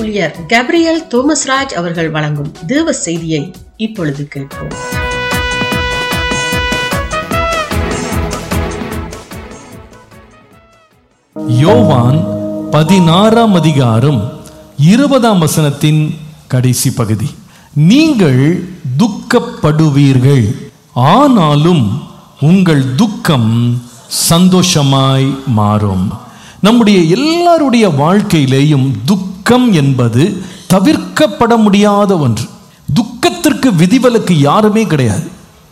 ஊழியர் கேப்ரியல் தோமஸ்ராஜ் அவர்கள் வழங்கும் தேவ செய்தியை இப்பொழுது கேட்போம் யோவான் பதினாறாம் அதிகாரம் இருபதாம் வசனத்தின் கடைசி பகுதி நீங்கள் துக்கப்படுவீர்கள் ஆனாலும் உங்கள் துக்கம் சந்தோஷமாய் மாறும் நம்முடைய எல்லாருடைய வாழ்க்கையிலேயும் துக்கம் என்பது தவிர்க்கப்பட முடியாத ஒன்று துக்கத்திற்கு விதிவிலக்கு யாருமே கிடையாது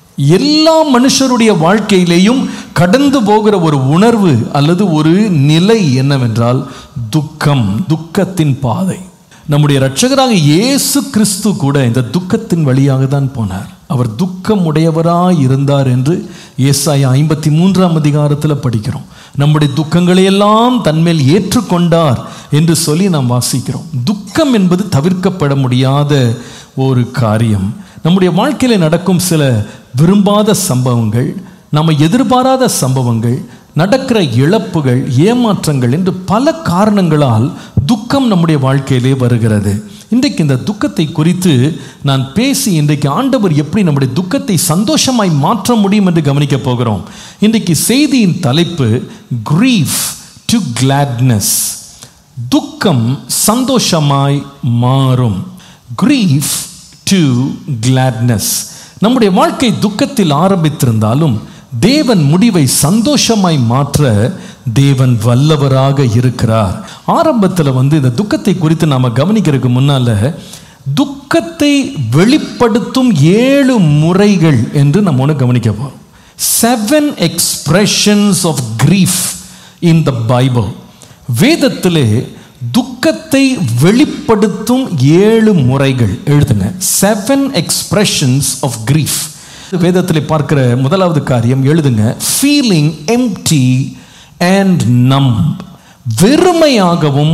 எல்லா மனுஷருடைய வாழ்க்கையிலேயும் கடந்து போகிற ஒரு உணர்வு அல்லது ஒரு நிலை என்னவென்றால் துக்கம் துக்கத்தின் பாதை நம்முடைய இரட்சகராக இயேசு கிறிஸ்து கூட இந்த துக்கத்தின் வழியாக தான் போனார் அவர் துக்கம் உடையவராய் இருந்தார் என்று ஏசாயா ஐம்பத்தி மூன்றாம் அதிகாரத்தில் படிக்கிறோம் நம்முடைய துக்கங்களை எல்லாம் தன்மேல் ஏற்றுக்கொண்டார் என்று சொல்லி நாம் வாசிக்கிறோம் துக்கம் என்பது தவிர்க்கப்பட முடியாத ஒரு காரியம் நம்முடைய வாழ்க்கையில் நடக்கும் சில விரும்பாத சம்பவங்கள் நம்ம எதிர்பாராத சம்பவங்கள் நடக்கிற இழப்புகள் ஏமாற்றங்கள் என்று பல காரணங்களால் துக்கம் நம்முடைய வாழ்க்கையிலே வருகிறது இன்றைக்கு இந்த துக்கத்தை குறித்து நான் பேசி இன்றைக்கு ஆண்டவர் எப்படி நம்முடைய துக்கத்தை சந்தோஷமாய் மாற்ற முடியும் என்று கவனிக்க போகிறோம் இன்றைக்கு செய்தியின் தலைப்பு கிரீஃப் டு கிளாட்னஸ் துக்கம் சந்தோஷமாய் மாறும் கிரீஃப் டு கிளாட்னஸ் நம்முடைய வாழ்க்கை துக்கத்தில் ஆரம்பித்திருந்தாலும் தேவன் முடிவை சந்தோஷமாய் மாற்ற தேவன் வல்லவராக இருக்கிறார் ஆரம்பத்தில் வந்து இந்த துக்கத்தை குறித்து நாம் கவனிக்கிறதுக்கு முன்னால துக்கத்தை வெளிப்படுத்தும் ஏழு முறைகள் என்று நம்ம ஒன்று கவனிக்க போகிறோம் seven expressions of grief in the Bible வேதத்திலே துக்கத்தை வெளிப்படுத்தும் ஏழு முறைகள் எழுதுங்க செவன் எக்ஸ்பிரஷன்ஸ் ஆஃப் கிரீஃப் வேதத்தில் பார்க்கிற முதலாவது காரியம் எழுதுங்க ஃபீலிங் எம்டி அண்ட் நம் வெறுமையாகவும்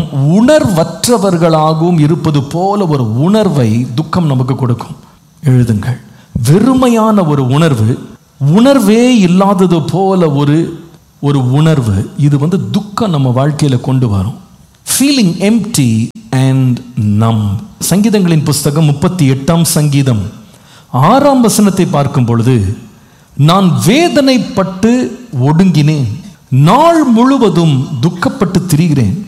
உணர்வற்றவர்களாகவும் இருப்பது போல ஒரு உணர்வை துக்கம் நமக்கு கொடுக்கும் எழுதுங்கள் வெறுமையான ஒரு உணர்வு உணர்வே இல்லாதது போல ஒரு ஒரு உணர்வு இது வந்து துக்கம் நம்ம வாழ்க்கையில் கொண்டு வரும் ஃபீலிங் எம்டி அண்ட் நம் சங்கீதங்களின் புஸ்தகம் முப்பத்தி எட்டாம் சங்கீதம் ஆறாம் வசனத்தை பார்க்கும் பொழுது நான் வேதனைப்பட்டு ஒடுங்கினேன் நாள் முழுவதும் துக்கப்பட்டு திரிகிறேன்